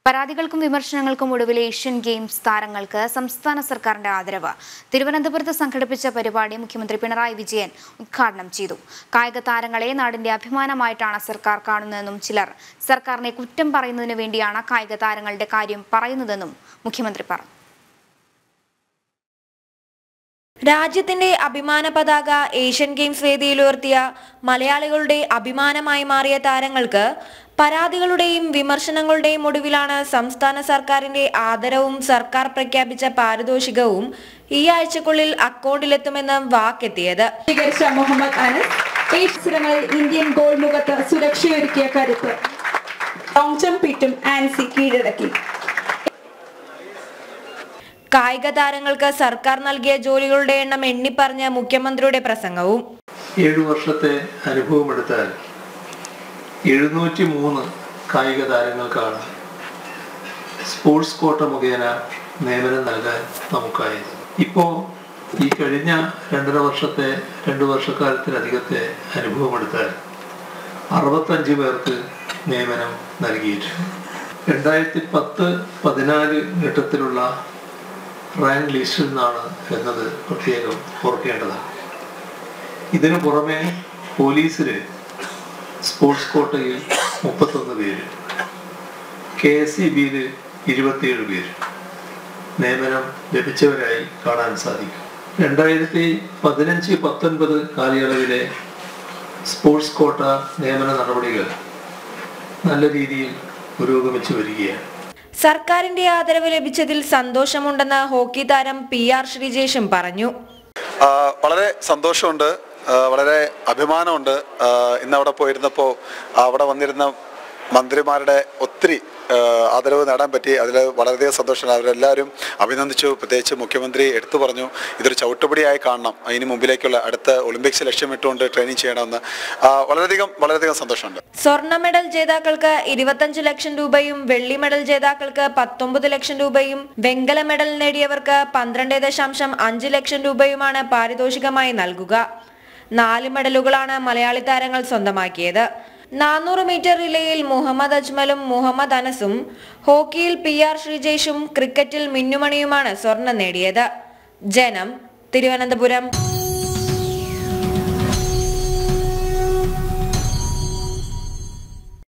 പരാതികൾക്കും വിമർശനങ്ങൾക്കും ഒടുവിൽ Asian games താരങ്ങൾക്ക് സംസ്ഥാന സർക്കാരിന്റെ ആദരവ് തിരുവനന്തപുരത്ത് സംഘടിപ്പിച്ച പരിപാടി മുഖ്യമന്ത്രി പിണറായി വിജയൻ ഉദ്ഘാടനം ചെയ്തു കായിക താരങ്ങളെ നാടിന്റെ അഭിമാനമായിട്ടാണ് സർക്കാർ കാണുന്നതെന്നും ചിലർ സർക്കാരിനെ കുറ്റം പറയുന്നതിന് വേണ്ടിയാണ് കായിക താരങ്ങളുടെ കാര്യം പറയുന്നതെന്നും മുഖ്യമന്ത്രി പറഞ്ഞു രാജ്യത്തിന്റെ അഭിമാന പതാക ഏഷ്യൻ ഗെയിംസ് വേദിയിൽ ഉയർത്തിയ മലയാളികളുടെ അഭിമാനമായി മാറിയ താരങ്ങൾക്ക് പരാതികളുടെയും വിമർശനങ്ങളുടെയും ഒടുവിലാണ് സംസ്ഥാന സർക്കാരിന്റെ ആദരവും സർക്കാർ പ്രഖ്യാപിച്ച പാരിതോഷികവും ഈ ആഴ്ചക്കുള്ളിൽ അക്കൗണ്ടിലെത്തുമെന്ന് വാക്കെത്തിയത് സ്വീകരിച്ച മുഹമ്മദ് അനസ് ഏഴ് മത്സരങ്ങളിൽ ഇന്ത്യൻ ഗോൾ മുഖത്ത് സുരക്ഷയൊരുക്കിയ കരുത്ത് ലോങ് ജംപ് പിറ്റും ആൻസി കീഴടക്കി കായിക താരങ്ങൾക്ക് സർക്കാർ നൽകിയ ജോലികളുടെ എണ്ണം എണ്ണിപ്പറഞ്ഞ മുഖ്യമന്ത്രിയുടെ പ്രസംഗവും ഏഴു വർഷത്തെ അനുഭവമെടുത്താൽ എഴുന്നൂറ്റി മൂന്ന് കായിക താരങ്ങൾക്കാണ് സ്പോർട്സ് കോട്ട മുഖേന നിയമനം നൽകാൻ നമുക്കായത് ഇപ്പോൾ ഈ കഴിഞ്ഞ രണ്ടര വർഷത്തെ രണ്ട് വർഷക്കാലത്തിലധികത്തെ അനുഭവമെടുത്താൽ അറുപത്തഞ്ച് പേർക്ക് നിയമനം നൽകിയിട്ടുണ്ട് രണ്ടായിരത്തി പത്ത് പതിനാല് ഘട്ടത്തിലുള്ള റാങ്ക് ലിസ്റ്റിൽ നിന്നാണ് എന്നത് പ്രത്യേകം ഓർക്കേണ്ടതാണ് ഇതിനു പുറമെ പോലീസിൽ സ്പോർട്സ് കോട്ടയിൽ മുപ്പത്തൊന്ന് പേര് കെ എസ് ഇ ബിയിൽ ഇരുപത്തിയേഴ് പേര് നിയമനം ലഭിച്ചവരായി കാണാൻ സാധിക്കും രണ്ടായിരത്തി പതിനഞ്ച് പത്തൊൻപത് കാലയളവിലെ സ്പോർട്സ് കോട്ട നിയമന നടപടികൾ നല്ല രീതിയിൽ പുരോഗമിച്ചു വരികയാണ് സർക്കാരിന്റെ ആദരവ് ലഭിച്ചതിൽ സന്തോഷമുണ്ടെന്ന് ഹോക്കി താരം പി ആർ ശ്രീജേഷും പറഞ്ഞു ആ, വളരെ സന്തോഷമുണ്ട് ആ, വളരെ അഭിമാനമുണ്ട് ആ, ഇന്ന് അവിടെ പോയിരുന്നപ്പോൾ അവിടെ വന്നിരുന്ന മന്ത്രിമാരുടെ ഒത്തിരി ആ, ആദരവ് നേടാൻ പറ്റി അതിൽ വളരെയധികം സന്തോഷമുണ്ട് അവരെല്ലാവരും അഭിനന്ദിച്ചു പ്രത്യേകിച്ച് മുഖ്യമന്ത്രി എടുത്തു പറഞ്ഞു ഇതൊരു ചവിട്ടുപടിയായി കാണണം അതിന് മുമ്പിലേക്കുള്ള അടുത്ത ഒളിമ്പിക്സ് ലക്ഷ്യമിട്ടുകൊണ്ട് ട്രെയിനിങ് ചെയ്യണമെന്ന് ആ, വളരെയധികം വളരെയധികം സന്തോഷമുണ്ട് സ്വർണ്ണ മെഡൽ ജേതാക്കൾക്ക് ഇരുപത്തഞ്ച് ലക്ഷം രൂപയും വെള്ളി മെഡൽ ജേതാക്കൾക്ക് പത്തൊമ്പത് ലക്ഷം രൂപയും വെങ്കല മെഡൽ നേടിയവർക്ക് പന്ത്രണ്ട് ദശാംശം അഞ്ച് ലക്ഷം രൂപയുമാണ് പാരിതോഷികമായി നൽകുക നാല് മെഡലുകളാണ് മലയാളി താരങ്ങൾ സ്വന്തമാക്കിയത് നാനൂറ് മീറ്റർ റിലേയിൽ മുഹമ്മദ് അജ്മലും മുഹമ്മദ് അനസും ഹോക്കിയിൽ പി ആർ ശ്രീജേഷും ക്രിക്കറ്റിൽ മിന്നുമണിയുമാണ് സ്വർണം നേടിയത് ജനം തിരുവനന്തപുരം